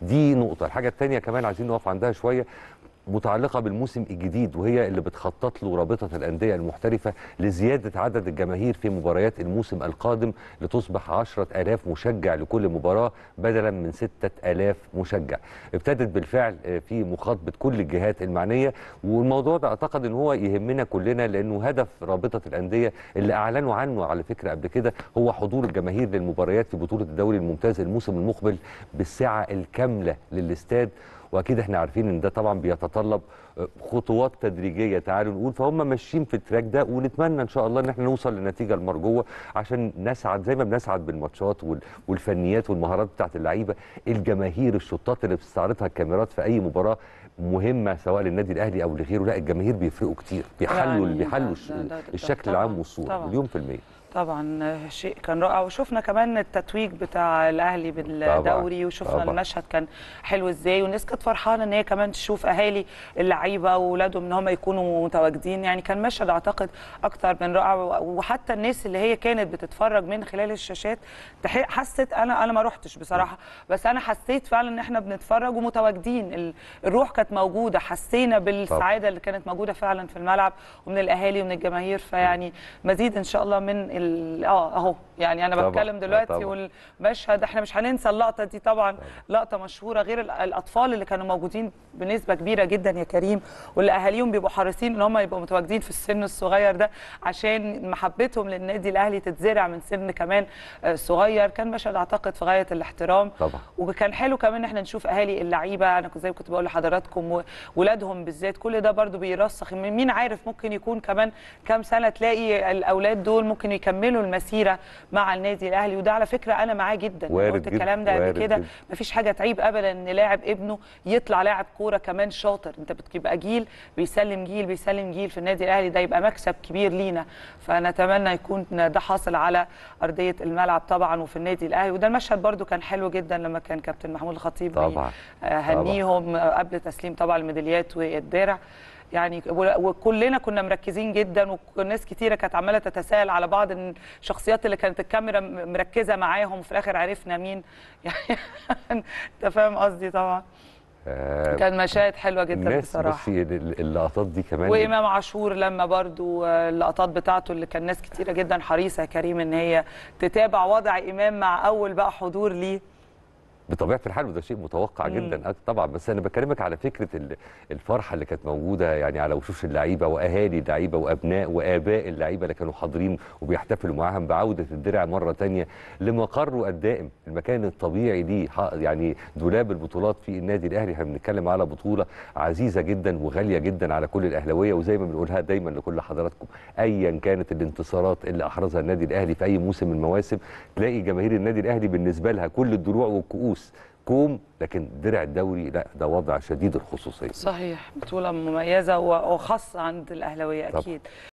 دي نقطه الحاجه الثانيه كمان عايزين نقف عندها شويه متعلقه بالموسم الجديد وهي اللي بتخطط له رابطه الانديه المحترفه لزياده عدد الجماهير في مباريات الموسم القادم لتصبح 10000 مشجع لكل مباراه بدلا من 6000 مشجع. ابتدت بالفعل في مخاطبه كل الجهات المعنيه والموضوع ده اعتقد ان هو يهمنا كلنا لانه هدف رابطه الانديه اللي اعلنوا عنه على فكره قبل كده هو حضور الجماهير للمباريات في بطوله الدوري الممتاز الموسم المقبل بالسعه الكامله للاستاد واكيد احنا عارفين ان ده طبعا بيتطلب خطوات تدريجيه تعالوا نقول فهم ماشيين في التراك ده ونتمنى ان شاء الله ان احنا نوصل للنتيجه المرجوه عشان نسعد زي ما بنسعد بالماتشات والفنيات والمهارات بتاعت اللعيبه الجماهير الشطات اللي بتستعرضها الكاميرات في اي مباراه مهمه سواء للنادي الاهلي او لغيره لا الجماهير بيفرقوا كتير بيحلوا يعني بيحلوا ده- ده- ده- الشكل طبعاً، العام والصوره طبعاً. مليون في الميه طبعا شيء كان رائع وشفنا كمان التتويج بتاع الاهلي بالدوري وشفنا طبعاً. المشهد كان حلو ازاي والناس كانت فرحانه ان هي كمان تشوف اهالي اللعيبه واولادهم ان هم يكونوا متواجدين يعني كان مشهد اعتقد اكتر من رائع وحتى الناس اللي هي كانت بتتفرج من خلال الشاشات تح- حست انا انا ما رحتش بصراحه بس انا حسيت فعلا ان احنا بنتفرج ومتواجدين ال- الروح كانت موجوده حسينا بالسعاده اللي كانت موجوده فعلا في الملعب ومن الاهالي ومن الجماهير فيعني مزيد ان شاء الله من ال- اه اهو يعني انا طبعاً، بتكلم آه دلوقتي طبعاً. والمشهد احنا مش هننسى اللقطه دي طبعا لقطه مشهوره غير ال- الاطفال اللي كانوا موجودين بنسبه كبيره جدا يا كريم واللي اهاليهم بيبقوا حريصين ان هم يبقوا متواجدين في السن الصغير ده عشان محبتهم للنادي الاهلي تتزرع من سن كمان آه، صغير كان مشهد اعتقد في غايه الاحترام طبعا وكان حلو كمان ان احنا نشوف اهالي اللعيبه انا كنت زي ما كنت بقول لحضراتكم ولادهم بالذات كل ده برضو بيرسخ مين عارف ممكن يكون كمان كام سنه تلاقي الاولاد دول ممكن يكملوا المسيره مع النادي الاهلي وده على فكره انا معاه جدا أنا وارد قلت جداً، الكلام ده قبل وارد كده جداً. مفيش حاجه تعيب ابدا ان لاعب ابنه يطلع لاعب كوره كمان شاطر انت بتبقى جيل بيسلم جيل بيسلم جيل في النادي الاهلي ده يبقى مكسب كبير لينا فنتمنى يكون ده حاصل على ارضيه الملعب طبعا وفي النادي الاهلي وده المشهد برده كان حلو جدا لما كان كابتن محمود الخطيب بي- طبعا آه، هنيهم آه، قبل تسليم طبعا الميداليات والدرع يعني و- وكلنا كنا مركزين جدا وناس كتيره كانت عماله تتساءل على بعض إن الشخصيات اللي كانت الكاميرا م- مركزه معاهم وفي الاخر عرفنا مين يعني انت فاهم قصدي طبعا آه، كان مشاهد حلوه جدا الناس بصراحه بصي ال- اللقطات دي كمان وامام عاشور لما برضو آه، اللقطات بتاعته اللي كان ناس كتيره جدا حريصه يا كريم ان هي تتابع وضع امام مع اول بقى حضور ليه بطبيعه الحال وده شيء متوقع مم. جدا أه طبعا بس انا بكلمك على فكره ال- الفرحه اللي كانت موجوده يعني على وشوش اللعيبه واهالي اللعيبه وابناء واباء اللعيبه اللي كانوا حاضرين وبيحتفلوا معاهم بعوده الدرع مره تانية لمقره الدائم المكان الطبيعي ليه ح- يعني دولاب البطولات في النادي الاهلي احنا بنتكلم على بطوله عزيزه جدا وغاليه جدا على كل الاهلاويه وزي ما بنقولها دايما لكل حضراتكم ايا كانت الانتصارات اللي احرزها النادي الاهلي في اي موسم من المواسم تلاقي جماهير النادي الاهلي بالنسبه لها كل الدروع والكؤوس كوم لكن درع الدوري لا ده وضع شديد الخصوصيه صحيح بطوله مميزه وخاصه عند الاهلاويه طبعاً. اكيد